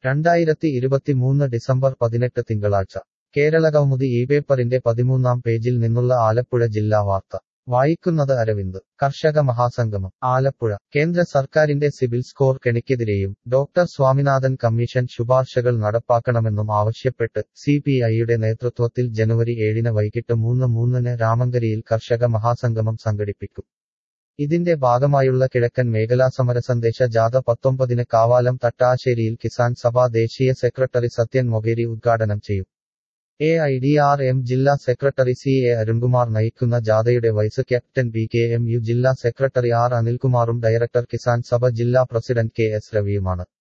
രണ്ടായിരത്തി ഇരുപത്തിമൂന്ന് ഡിസംബർ പതിനെട്ട് തിങ്കളാഴ്ച കേരളകൗമുദി ഈ പേപ്പറിന്റെ പതിമൂന്നാം പേജിൽ നിന്നുള്ള ആലപ്പുഴ ജില്ലാ വാർത്ത വായിക്കുന്നത് അരവിന്ദ് കർഷക മഹാസംഗമം ആലപ്പുഴ കേന്ദ്ര സർക്കാരിന്റെ സിവിൽ സ്കോർ കെണിക്കെതിരെയും ഡോക്ടർ സ്വാമിനാഥൻ കമ്മീഷൻ ശുപാർശകൾ നടപ്പാക്കണമെന്നും ആവശ്യപ്പെട്ട് സി പി ഐയുടെ നേതൃത്വത്തിൽ ജനുവരി ഏഴിന് വൈകിട്ട് മൂന്ന് മൂന്നിന് രാമങ്കരിയിൽ കർഷക മഹാസംഗമം സംഘടിപ്പിക്കും ഇതിന്റെ ഭാഗമായുള്ള കിഴക്കൻ മേഖലാ സമരസന്ദേശ ജാഥ പത്തൊമ്പതിന് കാവാലം തട്ടാശ്ശേരിയിൽ കിസാൻ സഭ ദേശീയ സെക്രട്ടറി സത്യൻ മൊകേരി ഉദ്ഘാടനം ചെയ്യും A I D R M ജില്ലാ സെക്രട്ടറി സി എ അരുൺകുമാർ നയിക്കുന്ന ജാഥയുടെ vice captain B K M U ജില്ലാ സെക്രട്ടറി ആർ അനിൽകുമാറും ഡയറക്ടർ കിസാൻ സഭ ജില്ലാ പ്രസിഡന്റ് കെ എസ് രവിയുമാണ്